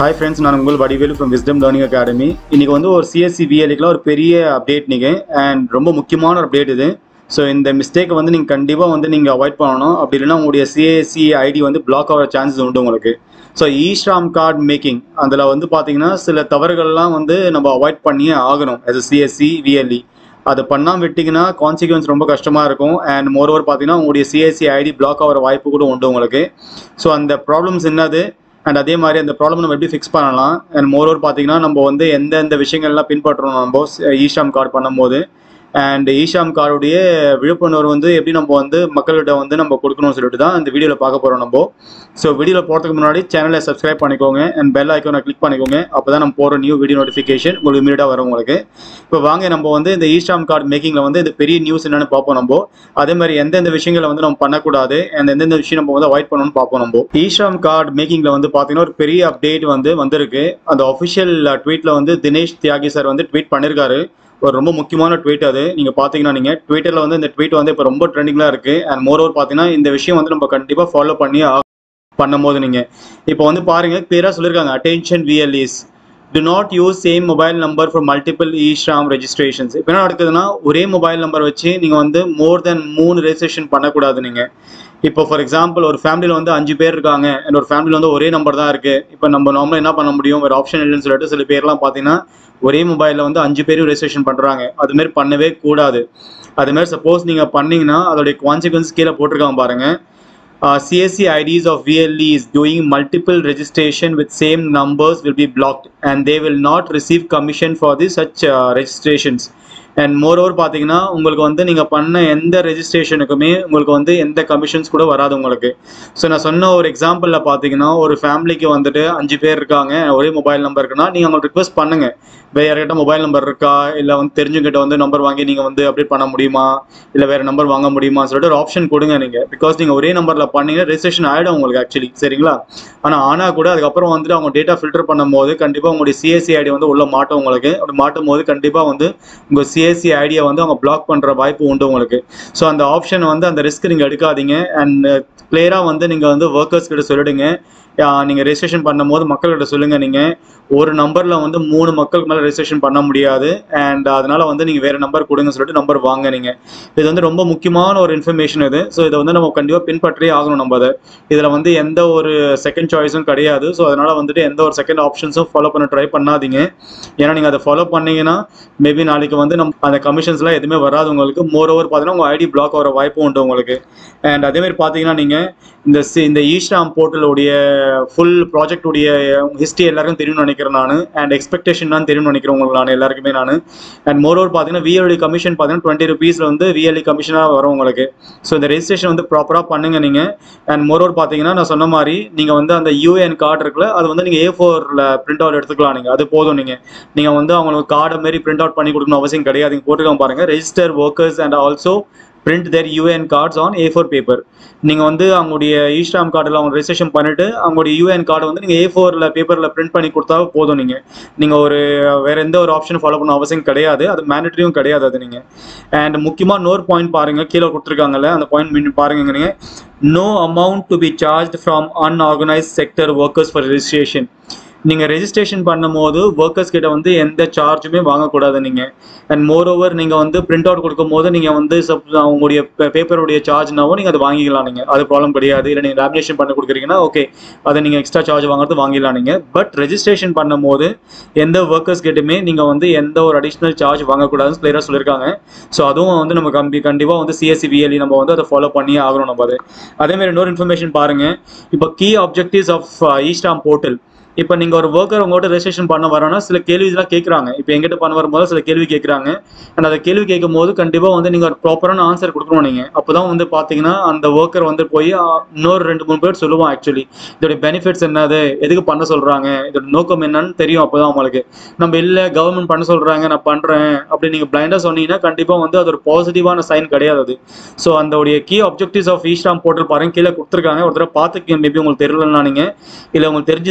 hi friends நான் உங்கள் Vadivelu from wisdom learning academy இன்னைக்கு வந்து ஒரு சிஎஸ்சி விஎலுக்குலாம் ஒரு பெரிய அப்டேட் நீங்கள் அண்ட் ரொம்ப முக்கியமான ஒரு அப்டேட் இது ஸோ இந்த மிஸ்டேக்கை வந்து நீங்கள் கண்டிப்பாக வந்து நீங்கள் அவாய்ட் பண்ணணும் அப்படி இல்லைன்னா உங்களுடைய சிஎஸ்சி ஐடி வந்து பிளாக் ஆகிற சான்சஸ் உண்டு உங்களுக்கு ஸோ ஈஸ்ராம் கார்டு மேக்கிங் அதில் வந்து பார்த்தீங்கன்னா சில தவறுகள்லாம் வந்து நம்ம அவாய்ட் பண்ணியே ஆகணும் as a சிஎஸ்சி விஎல்இ அதை பண்ணாமல் விட்டிங்கன்னா கான்சிக்வன்ஸ் ரொம்ப கஷ்டமாக இருக்கும் அண்ட் மோரோவர் பார்த்தீங்கன்னா உங்களுடைய சிஎஸ்சி ஐடி பிளாக் ஆகிற வாய்ப்பு கூட உண்டு உங்களுக்கு ஸோ அந்த ப்ராப்ளம்ஸ் என்னது அண்ட் அதே மாதிரி அந்த ப்ராப்ளம் நம்ம எப்படி ஃபிக்ஸ் பண்ணலாம் அண்ட் மோரோவர் பார்த்தீங்கன்னா நம்ம வந்து எந்தெந்த விஷயங்கள்லாம் பின்பற்றணும் நம்ம ஈஷாம் கார்டு பண்ணும்போது அண்ட் ஈஷாம் கார்டுடைய விழிப்புணர்வு வந்து எப்படி நம்ம வந்து மக்கள்கிட்ட வந்து நம்ம கொடுக்கணும்னு சொல்லிட்டு தான் இந்த வீடியோவில் பார்க்க போகிறோம் நம்ம ஸோ வீடியோவில் போகிறதுக்கு முன்னாடி சேனலை சப்ஸ்கிரைப் பண்ணிக்கோங்க அண்ட் பெல் ஐக்கானை கிளிக் பண்ணிக்கோங்க அப்போ தான் நம்ம போகிற நியூ வீடியோ நோட்டிஃபிகேஷன் உங்களுக்கு இமீடியட்டாக வரும் உங்களுக்கு இப்போ வாங்க நம்ம வந்து இந்த ஈஸ்டாம் கார்டு மேக்கிங்கில் வந்து இந்த பெரிய நியூஸ் என்னன்னு பார்ப்போம் நம்ம அதே மாதிரி எந்தெந்த விஷயங்களை வந்து நம்ம பண்ணக்கூடாது and எந்தெந்த விஷயம் நம்ம வந்து அவாய்ட் பண்ணணும்னு பார்ப்போம் நம்ம ஈஸ்டாம் கார்டு மேக்கிங்கில் வந்து பார்த்தீங்கன்னா ஒரு பெரிய அப்டேட் வந்து வந்திருக்கு அந்த அஃபிஷியல் ட்வீட்டில் வந்து தினேஷ் தியாகி சார் வந்து ட்வீட் பண்ணியிருக்காரு ஒரு ரொம்ப முக்கியமான ட்வீட் அது நீங்கள் பார்த்தீங்கன்னா நீங்கள் ட்விட்டரில் வந்து இந்த ட்வீட் வந்து இப்போ ரொம்ப ட்ரெண்டிங்காக இருக்குது அண்ட் மோர் ஓவர் பார்த்தீங்கன்னா இந்த விஷயம் வந்து நம்ம கண்டிப்பாக ஃபாலோ பண்ணி ஆக- பண்ணும்போது நீங்கள் இப்போ வந்து பாருங்கள் கிளியராக சொல்லியிருக்காங்க attention VLEs to not use same mobile number for multiple eShram registrations இப்போ என்ன நடக்குதுன்னா ஒரே மொபைல் நம்பர் வச்சு நீங்கள் வந்து மோர் தென் மூணு ரெஜிஸ்ட்ரேஷன் பண்ணக்கூடாது நீங்கள் இப்போ ஃபார் எக்ஸாம்பிள் ஒரு ஃபேமிலியில் வந்து அஞ்சு பேர் இருக்காங்க and ஒரு ஃபேமிலியில் வந்து ஒரே நம்பர் தான் இருக்குது இப்போ நம்ம நார்மலாக என்ன பண்ண முடியும் ஒரு ஆப்ஷன் இல்லைன்னு சொல்லிட்டு சில பேர்லாம் பார்த்தீங்கன்னா ஒரே மொபைலில் வந்து அஞ்சு பேரும் ரெஜிஸ்ட்ரேஷன் பண்ணுறாங்க அதுமாரி பண்ணவே கூடாது அதுமாரி சப்போஸ் நீங்கள் பண்ணீங்கன்னா அதோடைய கான்சிக்வன்ஸ் கீழே போட்டிருக்காங்க பாருங்கள் uh, CSC IDs of VLE is doing multiple registration with same numbers will be blocked and they will not receive commission for this such uh, registrations and moreover பார்த்தீங்கன்னா உங்களுக்கு வந்து நீங்கள் பண்ண எந்த ரெஜிஸ்ட்ரேஷனுக்குமே உங்களுக்கு வந்து எந்த கமிஷன்ஸ் கூட வராது உங்களுக்கு ஸோ நான் சொன்ன ஒரு எக்ஸாம்பிளில் பார்த்தீங்கன்னா ஒரு ஃபேமிலிக்கு வந்துட்டு அஞ்சு பேர் இருக்காங்க ஒரே மொபைல் நம்பர் இருக்குன்னா நீங்கள் அவங்களுக்கு ரிக்வஸ்ட் பண்ணுங்க வேற யார்கிட்ட மொபைல் நம்பர் இருக்கா இல்லை வந்து தெரிஞ்சுக்கிட்ட வந்து நம்பர் வாங்கி நீங்கள் வந்து அப்டேட் பண்ண முடியுமா இல்லை வேற நம்பர் வாங்க முடியுமா சொல்லிட்டு ஒரு ஆப்ஷன் கொடுங்க நீங்கள் பிகாஸ் நீங்கள் ஒரே நம்பரில் பண்ணீங்கன்னா ரெஜிஸ்ட்ரேஷன் ஆகிடும் உங்களுக்கு ஆக்சுவலி சரிங்களா ஆனால் ஆனால் கூட அதுக்கப்புறம் வந்துட்டு அவங்க டேட்டா ஃபில்டர் பண்ணும்போது கண்டிப்பாக உங்களுடைய சிஎஸ்சி ஐடி வந்து உள்ள மாட்டும் உங்களுக்கு அப்படி மாட்டும் போது கண்டிப்பாக வந்து உங்கள் சிஎஸ்சி ஐடியை வந்து அவங்க பிளாக் பண்ணுற வாய்ப்பு உண்டு உங்களுக்கு ஸோ அந்த ஆப்ஷன் வந்து அந்த ரிஸ்க் நீங்கள் எடுக்காதீங்க அண்ட் கிளியராக வந்து நீங்கள் வந்து ஒர்க்கர்ஸ் கிட்ட சொல்லிடுங்க நீங்கள் ரெஜிஸ்ட்ரேஷன் பண்ணும்போது மக்கள்கிட்ட சொல்லுங்கள் நீங்கள் ஒரு நம்பரில் வந்து மூணு மக்களுக்கு மேலே ரெஜிஸ்ட்ரேஷன் பண்ண முடியாது அண்ட் அதனால வந்து நீங்கள் வேறு நம்பர் கொடுங்க சொல்லிட்டு நம்பர் வாங்க நீங்கள் இது வந்து ரொம்ப முக்கியமான ஒரு இன்ஃபர்மேஷன் இது ஸோ இதை வந்து நம்ம கண்டிப்பாக பின்பற்றியே ஆகணும் நம்ம அதை இதில் வந்து எந்த ஒரு செகண்ட் சாய்ஸும் கிடையாது ஸோ அதனால் வந்துட்டு எந்த ஒரு செகண்ட் ஆப்ஷன்ஸும் ஃபாலோ பண்ண ட்ரை பண்ணாதீங்க ஏன்னா நீங்கள் அதை ஃபாலோ பண்ணீங்கன்னா மேபி நாளைக்கு வந்து நம்ம அந்த கமிஷன்ஸ்லாம் எதுவுமே வராது உங்களுக்கு மோர் ஓவர் பார்த்தீங்கன்னா உங்கள் ஐடி பிளாக் ஆகிற வாய்ப்பு உண்டு உங்களுக்கு அண்ட் அதேமாதிரி பார்த்தீங்கன்னா நீங்கள் இந்த சி- இந்த ஈஸ்டாம் போர்ட்டலுடைய ஃபுல் ப்ராஜெக்டுடைய ஹிஸ்ட்ரி எல்லாருக்கும் தெரியும்னு நினைக்கிறேன் நான் அண்ட் எக்ஸ்பெக்டேஷன் தான் தெரியும்னு நினைக்கிறேன் உங்களுக்கு நான் எல்லாருக்குமே நான் அண்ட் மோர் ஓவர் பார்த்தீங்கன்னா விஎல்இ கமிஷன் பார்த்தீங்கன்னா டுவெண்ட்டி ருபீஸில் வந்து விஎல்இ கமிஷனாக வரும் உங்களுக்கு ஸோ இந்த ரெஜிஸ்ட்ரேஷன் வந்து ப்ராப்பராக பண்ணுங்க நீங்கள் அண்ட் மோர் ஓவர் பார்த்தீங்கன்னா நான் சொன்ன மாதிரி நீங்கள் வந்து அந்த யூஏஎன் கார்டு இருக்குல்ல அது வந்து நீங்கள் ஏ ஃபோரில் பிரிண்ட் அவுட் எடுத்துக்கலாம் நீங்கள் அது போதும் நீங்கள் நீங்கள் வந்து அவங்களுக்கு கார்டை மாரி பிரிண்ட் அவுட் பண்ணி கொடுக்கணும் அவசியம் கிடையாது நீங்கள் போட்டுக்கலாம் பாருங்கள் register workers and also print their UAN cards on A four paper நீங்கள் வந்து அவங்களுடைய ஈஸ்டாம் கார்டில் அவங்க ரெஜிஸ்ட்ரேஷன் பண்ணிட்டு அவங்களுடைய யூஎன் கார்டு வந்து நீங்கள் ஏ ஃபோரில் பேப்பரில் பிரிண்ட் பண்ணி கொடுத்தா போதும் நீங்கள் நீங்கள் ஒரு வேற எந்த ஒரு ஆப்ஷன் ஃபாலோ பண்ண அவசியம் கிடையாது அது மேண்டட்ரியும் கிடையாது அது நீங்கள் அண்ட் முக்கியமாக இன்னொரு பாயிண்ட் பாருங்கள் கீழே கொடுத்துருக்காங்கல்ல அந்த பாயிண்ட் பாருங்க நீங்கள் no amount to be charge from unorganised sector workers for registration நீங்கள் ரெஜிஸ்ட்ரேஷன் பண்ணும்போது ஒர்க்கர்ஸ் கிட்ட வந்து எந்த சார்ஜுமே வாங்கக்கூடாது நீங்கள் அண்ட் மோர் ஓவர் நீங்கள் வந்து பிரிண்ட் அவுட் கொடுக்கும்போது நீங்கள் வந்து சப் அவங்களுடைய பேப்பருடைய சார்ஜ்னாவும் நீங்கள் அதை வாங்கிக்கலாம் நீங்கள் அது ப்ராப்ளம் கிடையாது இல்லை நீங்கள் லேமினேஷன் பண்ணி கொடுக்குறீங்கன்னா ஓகே அதை நீங்கள் எக்ஸ்ட்ரா சார்ஜ் வாங்குறது வாங்கிடலாம் நீங்கள் பட் ரெஜிஸ்ட்ரேஷன் பண்ணும்போது எந்த ஒர்க்கர்ஸ் கிட்டயுமே நீங்கள் வந்து எந்த ஒரு அடிஷ்னல் சார்ஜ் வாங்கக்கூடாதுன்னு கிளியராக சொல்லியிருக்காங்க ஸோ அதுவும் வந்து நம்ம கம்பி கண்டிப்பாக வந்து சிஎஸ்சி விஎல்இ நம்ம வந்து அதை ஃபாலோ பண்ணியே ஆகணும் நம்ம அது அதேமாதிரி இன்னொரு இன்ஃபர்மேஷன் பாருங்கள் இப்போ key objectives of eShram portal இப்போ நீங்கள் ஒரு ஒர்க்கர் உங்கள்கிட்ட ரெஜிஸ்ட்ரேஷன் பண்ண வரோன்னா சில கேள்விலாம் கேட்குறாங்க இப்போ எங்கிட்ட பண்ண வரும்போது சில கேள்வி கேட்குறாங்க அண்ட் அதை கேள்வி கேட்கும் போது கண்டிப்பாக வந்து நீங்கள் ஒரு ப்ராப்பரான ஆன்சர் கொடுக்கணும் நீங்கள் அப்போ தான் வந்து பார்த்தீங்கன்னா அந்த ஒர்க்கர் வந்து போய் ஆ, இன்னொரு ரெண்டு மூணு பேர் சொல்லுவான் ஆக்சுவலி இதோட பெனிஃபிட்ஸ் என்னது எதுக்கு பண்ண சொல்கிறாங்க இதோட நோக்கம் என்னன்னு தெரியும் அப்போ தான் அவங்களுக்கு நம்ம இல்லை கவர்மெண்ட் பண்ண சொல்கிறாங்க நான் பண்ணுறேன் அப்படி நீங்கள் பிளைண்டாக சொன்னீங்கன்னா கண்டிப்பாக வந்து அது ஒரு பாசிட்டிவான சைன் கிடையாது அது ஸோ அந்த key objectives of eShram portal பாருங்க கீழே கொடுத்துருக்காங்க ஒரு தடவை பார்த்துக்க மேபி உங்களுக்கு தெரியலன்னா நீங்கள் இல்லை உங்களுக்கு தெரிஞ்சுதான் ரொம்ப நல்ல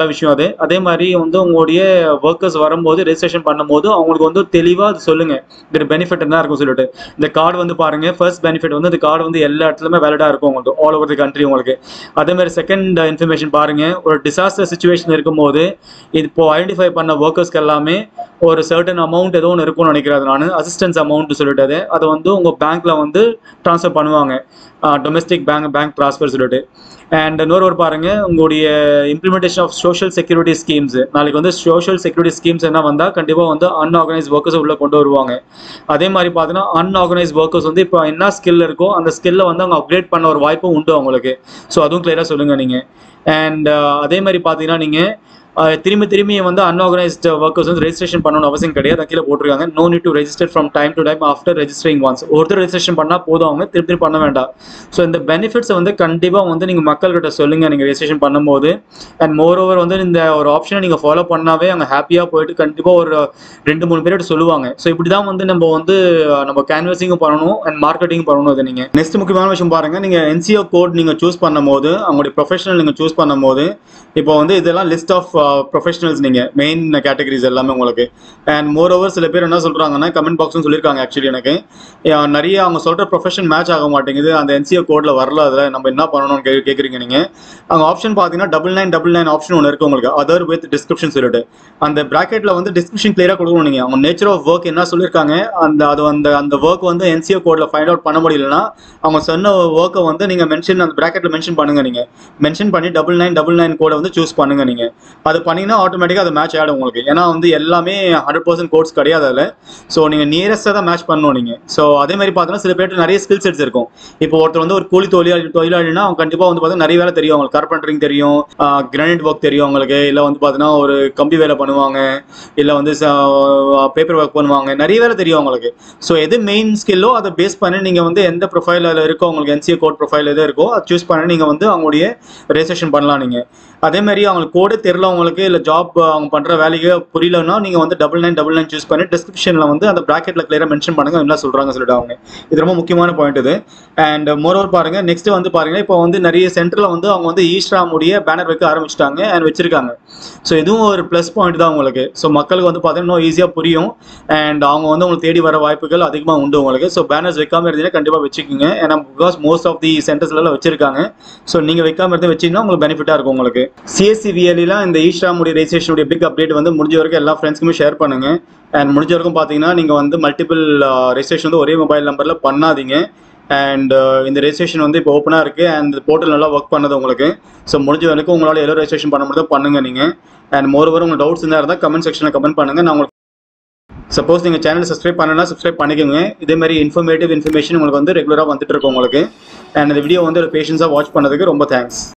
விஷயம் அது அதே மாதிரி வந்து உங்களுடைய ஒர்க்கர்ஸ் வரும்போது ரெஜிஸ்ட்ரேஷன் பண்ணும்போது அவங்களுக்கு வந்து தெளிவாக அது சொல்லுங்க இது பெனிஃபிட் என்ன இருக்கும் சொல்லிட்டு இந்த கார்டு வந்து பாருங்க ஃபர்ஸ்ட் பெனிஃபிட் வந்து இந்த கார்டு வந்து எல்லா இடத்துலையுமே வேலிடாக இருக்கும் உங்களுக்கு ஆல் ஓவர் தி கண்ட்ரி உங்களுக்கு அதே மாதிரி செகண்ட் இன்ஃபர்மேஷன் பாருங்க ஒரு டிசாஸ்டர் சுச்சுவேஷன் இருக்கும்போது இது இப்போ ஐடென்டிஃபை பண்ண ஒர்க்கர்ஸ்க்கு எல்லாமே ஒரு சர்டன் அமௌண்ட் ஏதோ ஒன்று இருக்கும்னு நினைக்கிறேன் நான் அசிஸ்டன்ஸ் அமௌண்ட் சொல்லிட்டு அது அதை வந்து உங்கள் பேங்க்ல வந்து ட்ரான்ஸ்ஃபர் பண்ணுவாங்க டொமஸ்டிக் பேங்க் பேங்க் ட்ரான்ஸ்ஃபர் சொல்லிட்டு அண்ட் இன்னொரு ஒரு பாருங்க உங்களுடைய implementation of social security schemes நாளைக்கு வந்து சோஷியல் செக்யூரிட்டி ஸ்கீம்ஸ் என்ன வந்தால் கண்டிப்பாக வந்து அன்ஆர்கனைஸ் ஒர்க்கர்ஸ் உள்ள கொண்டு வருவாங்க அதே மாதிரி பார்த்தீங்கன்னா அன்ஆர்கனைஸ் ஒர்க்கர்ஸ் வந்து இப்போ என்ன ஸ்கில் இருக்கோ அந்த ஸ்கில்லை வந்து அவங்க அப்கிரேட் பண்ண ஒரு வாய்ப்பும் உண்டு அவங்களுக்கு ஸோ அதுவும் கிளியராக சொல்லுங்க நீங்கள் அண்ட் அதே மாதிரி பார்த்தீங்கன்னா நீங்கள் அஹ் திரும்பி திரும்பி வந்து அன்ஆர்கனைஸ்ட் ஒர்க்கர்ஸ் வந்து ரெஜிஸ்ட்ரேஷன் பண்ணணும் அவசியம் கிடையாது அது கீழே போட்டிருக்காங்க no need to register from time to time after registering once ஒருத்தர் ரெஜிஸ்ட்ரேஷன் பண்ணால் போதும் அவங்க திருப்பி திருப்பி பண்ண வேண்டாம் ஸோ இந்த பெனிஃபிட்ஸை வந்து கண்டிப்பாக வந்து நீங்கள் மக்கள்கிட்ட சொல்லுங்கள் நீங்கள் ரெஜிஸ்ட்ரேஷன் பண்ணும்போது அண்ட் மோர் ஓவர் வந்து இந்த ஒரு ஆப்ஷனை நீங்கள் ஃபாலோ பண்ணாவே அங்கே ஹாப்பியாக போயிட்டு கண்டிப்பாக ஒரு ரெண்டு மூணு பேர்கிட்ட சொல்லுவாங்க ஸோ இப்படி தான் வந்து நம்ம வந்து அஹ், நம்ம கேன்வசிங்கும் பண்ணணும் அண்ட் மார்க்கெட்டிங் பண்ணணும் அது நீங்கள் நெக்ஸ்ட் முக்கியமான விஷயம் பாருங்கள் நீங்கள் என்சிஓ கோட் நீங்கள் சூஸ் பண்ணும்போது அவங்களுடைய ப்ரொஃபஷனல் நீங்கள் சூஸ் பண்ணும்போது இப்போ வந்து இதெல்லாம் லிஸ்ட் ஆஃப் ப்ரொஃபஷனல்ஸ் நீங்கள் மெயின் கேட்டகரிஸ் எல்லாமே உங்களுக்கு அண்ட் மோர் ஓவர் சில பேர் என்ன சொல்கிறாங்கன்னா கமெண்ட் பாக்ஸும் சொல்லியிருக்காங்க ஆக்சுவலி எனக்கு அஹ் நிறைய அவங்க சொல்கிற ப்ரொஃபஷன் மேட்ச் ஆக மாட்டேங்குது அந்த என்சிஓ கோடில் வரல அதில் நம்ம என்ன பண்ணணும்னு கே கேட்குறீங்க நீங்கள் அவங்க ஆப்ஷன் பார்த்தீங்கன்னா double nine double nine option ஒன்று இருக்குது உங்களுக்கு அதர் வித் டிஸ்கிரிப்ஷன் சொல்லிட்டு அந்த ப்ராக்கெட்டில் வந்து டிஸ்கிரிப்ஷன் கிளியராக கொடுக்கணும் நீங்கள் அவங்க நேச்சர் ஆஃப் ஒர்க் என்ன சொல்லியிருக்காங்க அந்த அது அந்த அந்த ஒர்க் வந்து என்சிஓ கோடில் ஃபைண்ட் அவுட் பண்ண முடியலன்னா அவங்க சொன்ன ஒர்க்கை வந்து நீங்கள் மென்ஷன் அந்த ப்ராக்கெட்டில் மென்ஷன் பண்ணுங்க நீங்கள் மென்ஷன் பண்ணி டபுள் நைன் டபுள் நைன் கோடை வந்து சூஸ் பண்ணுங்க நீங்கள் அது பண்ணீங்கன்னா ஆட்டோமேட்டிக்காக அது மேட்ச் ஆகிடும் உங்களுக்கு ஏன்னா வந்து எல்லாமே ஹண்ட்ரட் பர்சன்ட் கோட்ஸ் கிடையாது அதில் ஸோ நீங்கள் நியரஸ்ட்டாக தான் மேட்ச் பண்ணணும் நீங்கள் ஸோ அதே மாதிரி பார்த்தீங்கன்னா சில பேர்ட்டு நிறைய ஸ்கில் செட்ஸ் இருக்கும் இப்போ ஒருத்தர் வந்து ஒரு கூலி தொழிலாளி தொழிலாளினா அவங்க கண்டிப்பாக வந்து பார்த்தீங்கன்னா நிறைய வேலை தெரியும் அவங்களுக்கு கார்பெண்டரிங் தெரியும் கிரானைட் ஒர்க் தெரியும் அவங்களுக்கு இல்லை வந்து பார்த்தீங்கன்னா ஒரு கம்பி வேலை பண்ணுவாங்க இல்லை வந்து பேப்பர் ஒர்க் பண்ணுவாங்க நிறைய வேலை தெரியும் அவங்களுக்கு ஸோ எது மெயின் ஸ்கில்லோ அதை பேஸ் பண்ணி நீங்கள் வந்து எந்த ப்ரொஃபைலில் இருக்கோ உங்களுக்கு என்சிஏ கோட் ப்ரொஃபைல் எது இருக்கோ அதை சூஸ் பண்ணி நீங்கள் வந்து அவங்களுடைய ரெஜிஸ்ட்ரேஷன் பண்ணலாம் நீங்கள் அதே மாதிரி அவங்களுக்கு கோடே தெரில அவங்களுக்கு இல்லை ஜாப் அவங்க பண்ணுற வேலைக்கு புரியலன்னா நீங்கள் வந்து double nine double nine choose பண்ணி டிஸ்கிரிப்ஷனில் வந்து அந்த ப்ராக்கெட்டில் கிளியராக மென்ஷன் பண்ணுங்க என்ன சொல்கிறாங்க சொல்லிட்டு அவங்க இது ரொம்ப முக்கியமான பாயிண்ட் இது அண்ட் மோரோவர் பாருங்க நெக்ஸ்ட் வந்து பாருங்க இப்போ வந்து நிறைய சென்டரில் வந்து அவங்க வந்து ஈஸ்ட்ராமுடைய பேனர் வைக்க ஆரம்பிச்சிட்டாங்க அண்ட் வச்சிருக்காங்க ஸோ இதுவும் ஒரு ப்ளஸ் பாயிண்ட் தான் உங்களுக்கு ஸோ மக்களுக்கு வந்து பார்த்தீங்கன்னா இன்னும் ஈஸியாக புரியும் அண்ட் அவங்க வந்து உங்களுக்கு தேடி வர வாய்ப்புகள் அதிகமாக உண்டு உங்களுக்கு ஸோ பேனர்ஸ் வைக்காம இருந்தீங்கன்னா கண்டிப்பாக வச்சுக்கோங்க ஏன்னா பிகாஸ் மோஸ்ட் ஆஃப் தி சென்டர்ஸ்லாம் வச்சிருக்காங்க ஸோ நீங்கள் வைக்காம இருந்து வச்சிங்கன்னா உங்களுக்கு பெனிஃபிட்டாக இருக்கும் உங்களுக்கு சிஎஸ்சி விஎல்லாம் இந்த ஈஸ்ட்ராமுடைய ரெஜிஸ்ட்ரேஷனுடைய பிக் அப்டேட் வந்து முடிஞ்ச வரைக்கும் எல்லா ஃப்ரெண்ட்ஸ்க்குமே ஷேர் பண்ணுங்க அண்ட் முடிஞ்ச வரைக்கும் பார்த்தீங்கன்னா நீங்கள் வந்து மல்டிபிள் ரெஜிஸ்ட்ரேஷன் வந்து ஒரே மொபைல் நம்பரில் பண்ணாதீங்க அண்ட் இந்த ரெஜிஸ்ட்ரேஷன் வந்து இப்போ ஓப்பனாக இருக்குது அண்ட் போர்ட்டல் நல்லா ஒர்க் பண்ணது உங்களுக்கு ஸோ முடிஞ்ச வரைக்கும் உங்களால் எல்லோ ரெஜிஸ்ட்ரேஷன் பண்ண முடியும் பண்ணுங்க நீங்கள் அண்ட் மோர் ஓவர் உங்களுக்கு டவுட்ஸ் இருந்தால் இருந்தால் கமெண்ட் செக்ஷனில் கமெண்ட் பண்ணுங்கள் நான் உங்களுக்கு சப்போஸ் நீங்கள் சேனல் சப்ஸ்கிரைப் பண்ணலன்னா சப்ஸ்கிரைப் பண்ணிக்கோங்க இதே மாதிரி இன்ஃபர்மேட்டிவ் இன்ஃபர்மேஷன் உங்களுக்கு வந்து ரெகுலராக வந்துட்டு இருக்கும் உங்களுக்கு அண்ட் இந்த வீடியோ வந்து பேஷன்ஸாக வாட்ச் பண்ணதுக்கு ரொம்ப தேங்க்ஸ்